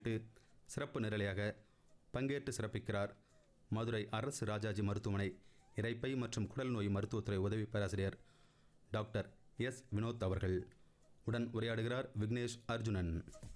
ட்டு சிறப்பு நிரலையாக பங்கேற்று சிறப்பிக்கிறார் மதுரை அரசு ராஜாஜி மருத்துவமனை இரைப்பை மற்றும் குடல் நோய் மருத்துவத்துறை உதவி பேராசிரியர் டாக்டர் எஸ் வினோத் அவர்கள் உடன் உரையாடுகிறார் விக்னேஷ் அர்ஜுனன்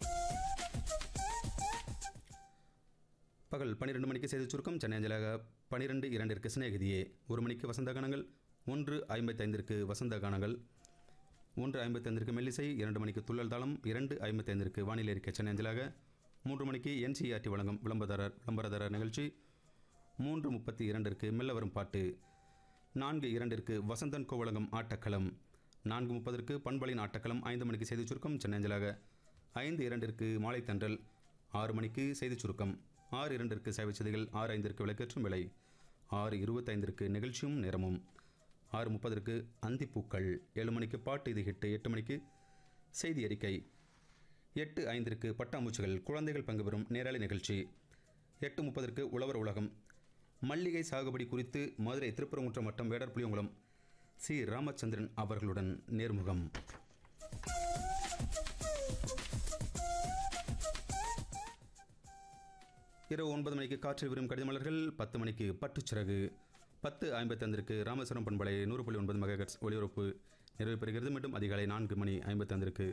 பகல் பன்னிரெண்டு மணிக்கு செய்தி சுருக்கம் சென்னை அஞ்சலாக பனிரெண்டு இரண்டிற்கு சிநேகிதியே ஒரு மணிக்கு வசந்த கானங்கள் ஒன்று ஐம்பத்தைந்திற்கு வசந்த கானங்கள் ஒன்று ஐம்பத்தைந்திற்கு மெல்லிசை இரண்டு மணிக்கு துள்ளல் தாளம் இரண்டு ஐம்பத்தைந்திற்கு வானிலை அறிக்கை சென்னை அஞ்சலாக மூன்று மணிக்கு என்சிஆர்டி வழங்கும் விளம்பரதாரர் விளம்பரதாரர் நிகழ்ச்சி மூன்று முப்பத்தி இரண்டிற்கு மெல்ல வரும் பாட்டு நான்கு இரண்டிற்கு வசந்தன் கோ வழங்கும் ஆட்டக்களம் நான்கு முப்பதற்கு பண்பலின் ஆட்டக்களம் ஐந்து மணிக்கு செய்திச் சுருக்கம் சென்னை அஞ்சலாக ஐந்து இரண்டிற்கு மாலை தன்றல் ஆறு மணிக்கு செய்திச் சுருக்கம் ஆறு இரண்டிற்கு சைவ செய்திகள் ஆறு ஐந்திற்கு விளக்கேற்றும் விலை ஆறு இருபத்தைந்திற்கு நிகழ்ச்சியும் நேரமும் ஆறு முப்பதற்கு அந்திப்பூக்கள் ஏழு மணிக்கு பாட்டு இது ஹிட்டு எட்டு மணிக்கு செய்தி அறிக்கை எட்டு ஐந்திற்கு பட்டாம்பூச்சிகள் குழந்தைகள் பங்கு பெறும் நேரலை நிகழ்ச்சி எட்டு முப்பதற்கு உழவர் உலகம் மல்லிகை சாகுபடி குறித்து மதுரை திருப்பரங்குன்றம் வட்டம் வேடர் புளியங்குளம் சி ராமச்சந்திரன் அவர்களுடன் நேர்முகம் இரவு ஒன்பது மணிக்கு காற்றில் விரும் கடிதமலர்கள் பத்து மணிக்கு பட்டுச்சிறகு பத்து ஐம்பத்தைந்திற்கு ராமேஸ்வரம் பண்பலை நூறு புள்ளி ஒன்பது மெகாஹெட்ஸ் ஒளிபரப்பு நிறைவு பெறுகிறது மீண்டும் அதிகாலை நான்கு மணி ஐம்பத்தைந்திற்கு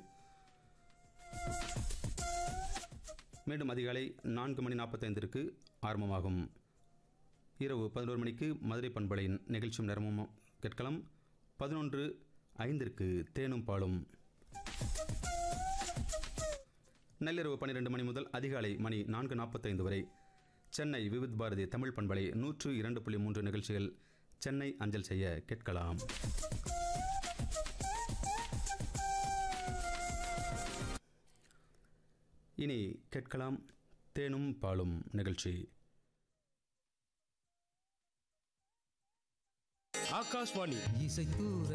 மீண்டும் அதிகாலை நான்கு மணி நாற்பத்தைந்திற்கு ஆரம்பமாகும் இரவு பதினோரு மணிக்கு மதுரை பண்பலையின் நிகழ்ச்சியும் நேரமும் கேட்கலாம் பதினொன்று ஐந்திற்கு தேனும் பாலும் நள்ளிரவு பன்னிரெண்டு மணி முதல் அதிகாலை மணி நான்கு நாற்பத்தைந்து வரை சென்னை விவித் பாரதி தமிழ் பண்பலை நூற்று இரண்டு புள்ளி மூன்று நிகழ்ச்சிகள் சென்னை அஞ்சல் செய்ய கேட்கலாம் இனி கேட்கலாம் தேனும் பாலும் நிகழ்ச்சி ஆகாஷ்வாணி இசைத்தூர